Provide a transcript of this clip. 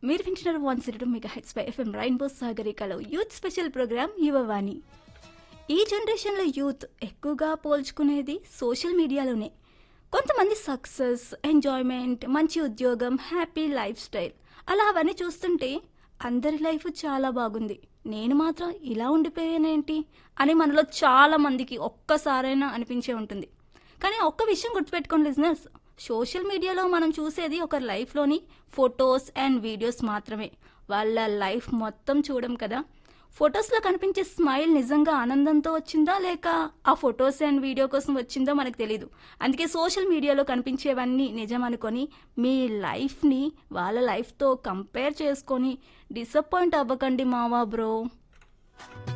మీరు వింటున్నారు one city mega heads by FM rainbow Sagarika youth special program Yuvavani ఈ జనరేషన్లో యూత్ ఎక్కువగా పోల్చుకునేది సోషల్ మీడియాలోనే కొంతమంది సక్సెస్ ఎంజాయ్మెంట్ మంచి ఉద్యోగం హ్యాపీ లైఫ్ స్టైల్ అలా అవన్నీ చూస్తుంటే అందరి లైఫ్ చాలా బాగుంది నేను మాత్రం ఇలా ఉండిపోయానేంటి అని మనలో చాలా మందికి ఒక్కసారైనా అనిపించే ఉంటుంది కానీ ఒక్క విషయం గుర్తుపెట్టుకోండి లిజినర్స్ సోషల్ మీడియాలో మనం చూసేది ఒక లైఫ్లోని ఫొటోస్ అండ్ వీడియోస్ మాత్రమే వాళ్ళ లైఫ్ మొత్తం చూడం కదా ఫొటోస్లో కనిపించే స్మైల్ నిజంగా ఆనందంతో వచ్చిందా లేక ఆ ఫొటోస్ అండ్ వీడియో కోసం వచ్చిందో మనకు తెలియదు అందుకే సోషల్ మీడియాలో కనిపించేవన్నీ నిజం అనుకొని మీ లైఫ్ని వాళ్ళ లైఫ్తో కంపేర్ చేసుకొని డిసప్పాయింట్ అవ్వకండి మావా బ్రో